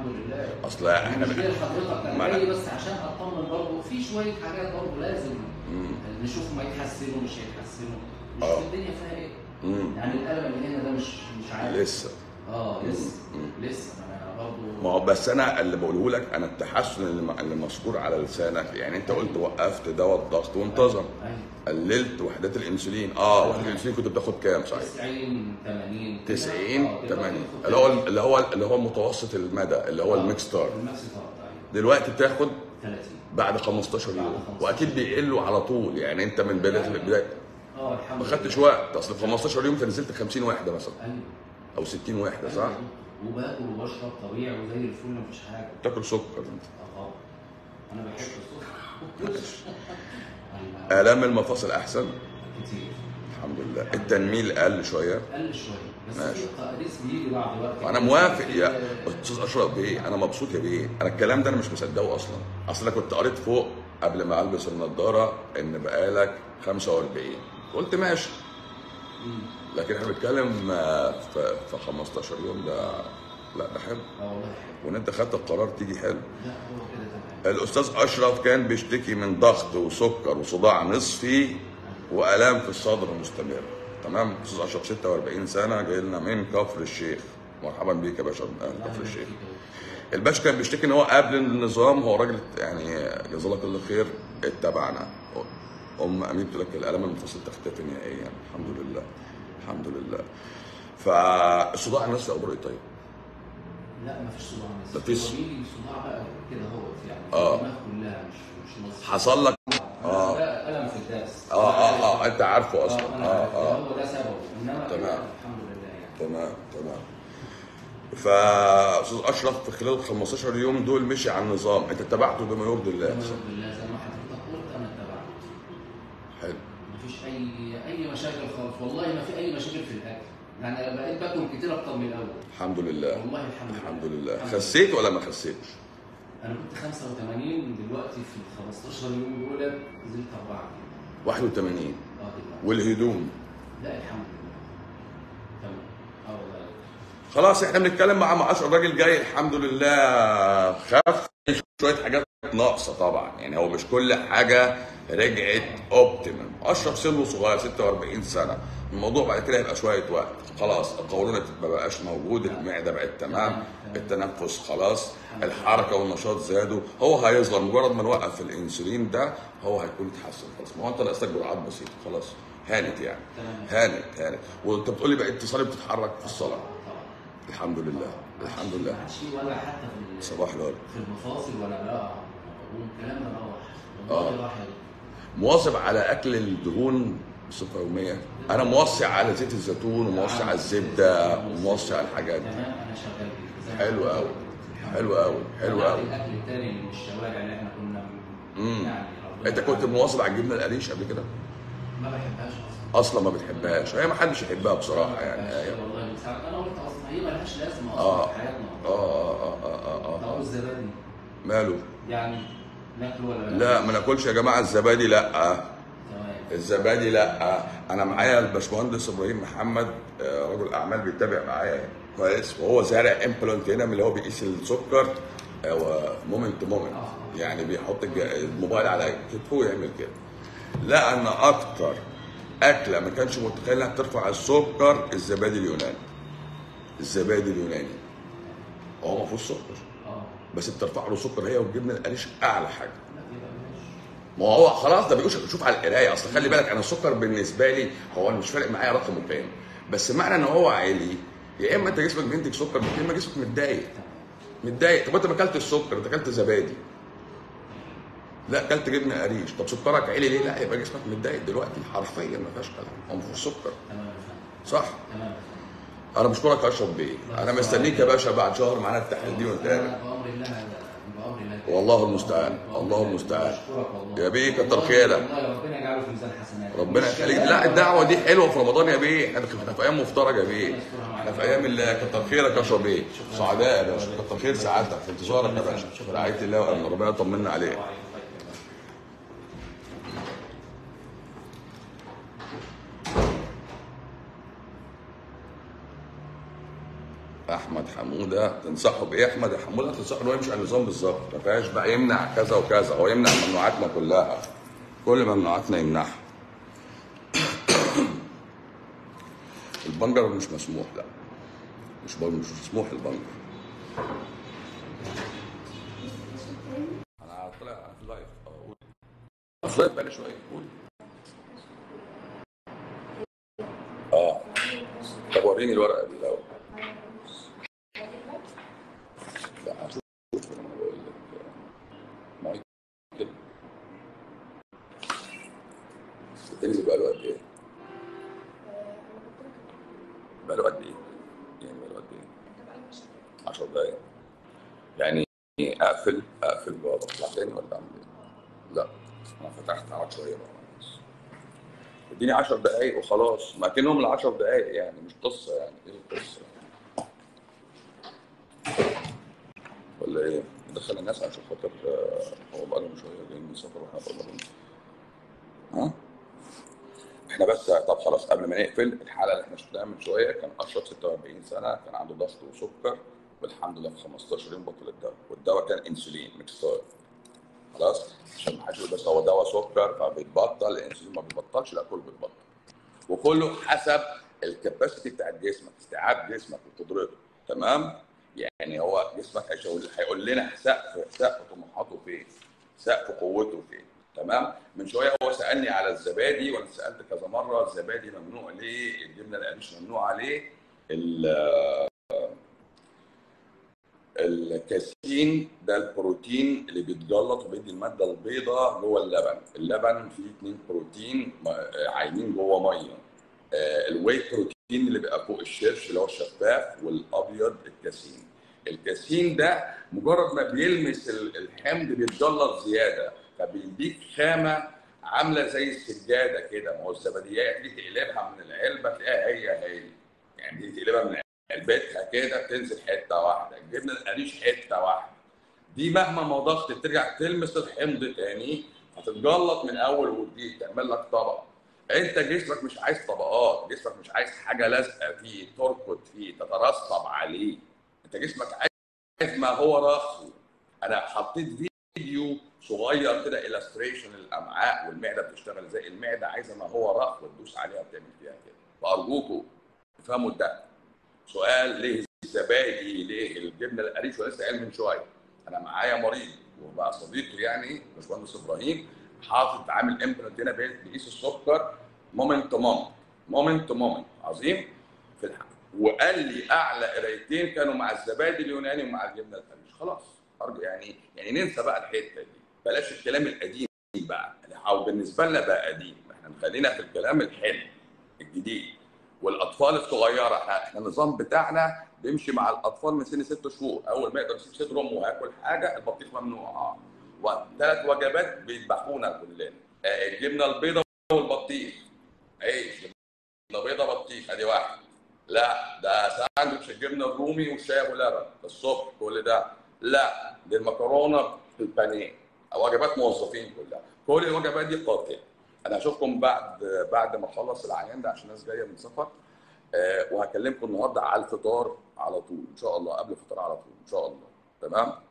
لله اصل احنا مش جاي لحضرتك ما انا أنا- جاي بس عشان اطمن برضه في شويه حاجات برضه لازم مم. نشوف ما يتحسنوا مش هيتحسنوا آه. نشوف الدنيا فيها ايه مم. يعني الالم اللي هنا ده مش مش عارف لسه اه لسه مم. لسه انا برضه ما هو بس انا اللي بقوله لك انا التحسن اللي م- اللي مذكور على لسانك يعني انت قلت وقفت دواء الضغط وانتظم أيوة. قللت وحدات الانسولين اه وحدات الانسولين كنت بتاخد كام صحيح 90 80 كده. 90 آه، دلوقتي 80 باخد اللي هو اللي هو اللي هو متوسط المدى اللي هو آه، الميكستار الماكس ستار ايوه دلوقتي بتاخد 30 بعد 15 بعد يوم 15 واكيد بيقلوا على طول يعني انت من بدايه البدايه اه الحمد ما لله خدتش وقت اصل في 15 يوم انت نزلت 50 وحده مثلا ايوه او 60 وحده صح؟ أيوة. وباكل وبشرب طبيعي وزي الفل مفيش حاجه تاكل سكر انت اه طبعا انا بحب السكر الام المفاصل احسن كتير الحمد لله التنميل قل شويه قل شويه بس ماشي. في تقريص بيجي بعد وقت وانا موافق يا استاذ اشرف بيه انا مبسوط يا بيه انا الكلام ده انا مش مصدقه اصلا اصل انا كنت قريت فوق قبل ما البس النضاره ان بقالك 45 قلت ماشي مم. لكن احنا بنتكلم آه، في في 15 يوم ده لا ده حلو اه والله حلو وان انت خدت القرار تيجي حلو لا هو كده تمام الاستاذ اشرف كان بيشتكي من ضغط وسكر وصداع نصفي والام في الصدر مستمر تمام استاذ اشرف 46 سنه جاي لنا من كفر الشيخ مرحبا بيك يا باشا من اهل كفر الشيخ الباشا كان بيشتكي ان هو قبل النظام هو راجل يعني جزاه الله كل خير اتبعنا ام امين بتقول لك الالام المفاصل تختفي نهائيا الحمد لله الحمد لله فالصداع النصفي اخباره ايه طيب؟ لا مفيش صداع نصفي مفيش. هو بيجي صداع بقى كده هو يعني آه. الدماغ كلها مش مش نصفي حصل لك اه ده الم في الداس اه اه اه انت عارفه اه اصلا انا اه عارف اه هو ده سببه انما تمام. كده الحمد لله يعني تمام تمام فاستاذ اشرف في خلال ال 15 يوم دول مشي على النظام انت اتبعته بما يرضي الله الحمد لله زي ما حضرتك قلت انا اتبعت حلو مفيش اي اي مشاكل خالص والله ما في اي مشاكل في الاكل يعني أنا بقيت باكل كتير اكتر من الاول الحمد لله والله الحمد لله الحمد لله الحمد خسيت ولا ما خسيتش؟ انا كنت 85 دلوقتي في ال 15 يوم دول نزلت 4 81 اه دلوقتي والهدوم لا الحمد لله تمام اه والله خلاص احنا بنتكلم مع معاش الراجل جاي الحمد لله خف شويه حاجات ناقصه طبعا يعني هو مش كل حاجه رجعت اوبتيمم اشرف سنه صغير 46 سنه الموضوع بعد كده هيبقى شويه وقت خلاص القولون ما بقاش موجود المعده بقت تمام التنفس خلاص الحركه والنشاط زادوا هو هيصغر مجرد ما نوقف الانسولين ده هو هيكون اتحسن خلاص ما هو انت ناقصك جرعات بسيطه خلاص هانت يعني تمام. هانت هانت وانت بتقولي بقيت تصلي بتتحرك في الصلاه طبعا الحمد لله الحمد لله ما عادش ولا حتى في ال- صباح الورد في المفاصل ولا بقى والكلام ده راح آه. والله راح مواظب على اكل الدهون بصفه يوميه انا موصي على زيت الزيتون وموصي على الزبده وموصي على الحاجات دي تمام انا شغال بيه. زي ما حلو قلت. قوي الحمد حلو لله. قوي حلو أنا قوي الاكل التاني اللي من الشوارع اللي احنا كنا مم. يعني ربنا انت كنت يعافينا. مواظب على الجبنه القريش قبل كده ما بحبهاش اصلا اصلا ما بتحبهاش هي ما حدش يحبها بصراحه ما يعني بحبهاش. هي- والله من ساعة انا قلت اصلا هي ملهاش لازمه آه. اصلا في حياتنا اه اه اه اه اه, طب آه. الزبادي ماله يعني ناكله ولا لا ما ناكلش يا جماعه الزبادي لا تمام الزبادي لا انا معايا الباشمهندس ابراهيم محمد آه، رجل اعمال بيتابع معايا كويس وهو زارع امبلانت هنا من اللي هو بيقيس السكر مومنت مومنت يعني بيحط الج- الموبايل على كتفه ويعمل كده لا ان اكتر اكله ما كانش متخيل انها بترفع السكر الزبادي اليوناني الزبادي اليوناني هو ما فيهوش سكر اه بس بترفع له سكر هي والجبنه القريش اعلى حاجه لا يبقى ماشي ما هو خلاص ده بيقول شوف على القرايه اصل خلي بالك انا السكر بالنسبه لي هو مش فارق معايا رقمه كام بس معنى ان هو عالي يا اما انت جسمك بينتج سكر يا اما جسمك متضايق متضايق طب انت ما اكلت السكر انت اكلت زبادي لا اكلت جبنه قريش طب سكرك عالي ليه لا يبقى جسمك متضايق دلوقتي حرفيا ما فيهاش كلام هو ما فيهوش سكر تمام يا فندم صح تمام انا بشكرك يا اشرف بيه انا مستنيك يا باشا بعد شهر معانا التحليل دي ونتقابل أنا بامر الله بامر الله والله المستعان الله المستعان بشكرك والله يا بيه كتر والله- خيرك. والله ربنا يجعله في ميزان حسناتك ربنا مش يخليك كلام لا ولا- الدعوه دي حلوه في رمضان يا بيه احنا احنا في ايام مفترجه يا بيه احنا في ايام الله كتر خيرك يا اشرف بيه سعداء يا باشا كتر خير سعادتك في انتظارك يا باشا في رعايه الله وامن ربنا يطمنا عليك احمد حموده تنصحه بايه يا احمد يا حموده تنصحه ان هو يمشي على النظام بالظبط ما فيهاش بقى يمنع كذا وكذا هو يمنع ممنوعاتنا كلها كل ممنوعاتنا يمنعها البنجر مش مسموح لا مش بر- مش مسموح البنجر انا طلع في لايف اه قول في لايف بقالي شويه قول اه طب وريني الورقه دي الاول لا هشوف انا بقول لك مايك كده بتنزل بقاله قد ايه؟ بقاله قد ايه؟ يعني بقاله قد ايه؟ 10 دقايق يعني اقفل اقفل واطلع تاني ولا اعمل ايه؟ لا انا فتحت اقعد شويه بقى اديني 10 دقايق وخلاص ما كانهم ال 10 دقايق يعني مش قصه يعني ايه القصه؟ ولا ايه؟ ندخل الناس عشان خاطر آه، هو بقالهم شويه جايين من سفر واحنا بقالهم ها؟ احنا بس طب خلاص قبل ما نقفل الحلقه اللي احنا شفناها من شويه كان اشرف 46 سنه كان عنده ضغط وسكر والحمد لله في 15 يوم بطل الدواء والدواء كان انسولين ميكستار خلاص عشان ما حدش يقول بس هو دواء سكر فبيتبطل الانسولين ما بيبطلش لا كله بيتبطل وكله حسب الكباسيتي بتاع جسمك استيعاب جسمك وقدرته تمام يعني هو جسمك هيقول هيقول لنا سقف سقف طموحاته فين سقف قوته فين تمام من شويه هو سالني على الزبادي وانا سالت كذا مره الزبادي ممنوع ليه الجبنه القريش ممنوع عليه ال- الكاسين ده البروتين اللي بيتجلط وبيدي الماده البيضاء جوه اللبن اللبن فيه اتنين بروتين م- عايمين جوه ميه آه، الواي بروتين اللي بيبقى فوق الشرش اللي هو الشفاف والابيض الكاسين الكاسين ده مجرد ما بيلمس ال- الحمض بيتجلط زياده فبيديك خامه عامله زي السجاده كده ما هو الزبديات دي تقلبها من العلبه تلاقيها هي هي يعني دي تقلبها من علبتها كده تنزل حته واحده الجبنه القريش حته واحده دي مهما ما ضغط ترجع تلمس الحمض تاني هتتجلط من اول وجديد تعمل لك طبقه انت جسمك مش عايز طبقات جسمك مش عايز حاجه لازقه فيه تركض فيه تترسب عليه انت جسمك عايز ما هو رخو انا حطيت فيديو صغير كده الستريشن الامعاء والمعده بتشتغل ازاي المعده عايزه ما هو رخو تدوس عليها وتعمل فيها كده فارجوكم افهموا ده سؤال ليه الزبادي ليه الجبنه القريش ولسه قايل من شويه انا معايا مريض وبقى صديقي يعني باشمهندس ابراهيم حاطط عامل امبلانت هنا بيقيس السكر مومنت تو مومنت مومنت تو مومنت عظيم في الحق وقال لي اعلى قرايتين كانوا مع الزبادي اليوناني ومع الجبنه القريش خلاص ارجو يعني يعني ننسى بقى الحته دي بلاش الكلام القديم بقى او بالنسبه لنا بقى قديم احنا خلينا في الكلام الحلو الجديد والاطفال الصغيره احنا احنا النظام بتاعنا بيمشي مع الاطفال من سن ست شهور اول ما يقدر يسيب صدر امه وياكل حاجه البطيخ ممنوع اه وثلاث وجبات بيذبحونا كلنا آه، الجبنه البيضاء والبطيخ عيش جبنه بيضاء بطيخ ادي واحد لا ده ساندوتش الجبنه الرومي والشاي ابو لبن الصبح كل ده لا دي المكرونه بالبانيه وجبات موظفين كلها كل الوجبات دي قاتله انا هشوفكم بعد بعد ما اخلص العيان ده عشان ناس جايه من سفر آه، وهكلمكم النهارده على الفطار على طول ان شاء الله قبل الفطار على طول ان شاء الله تمام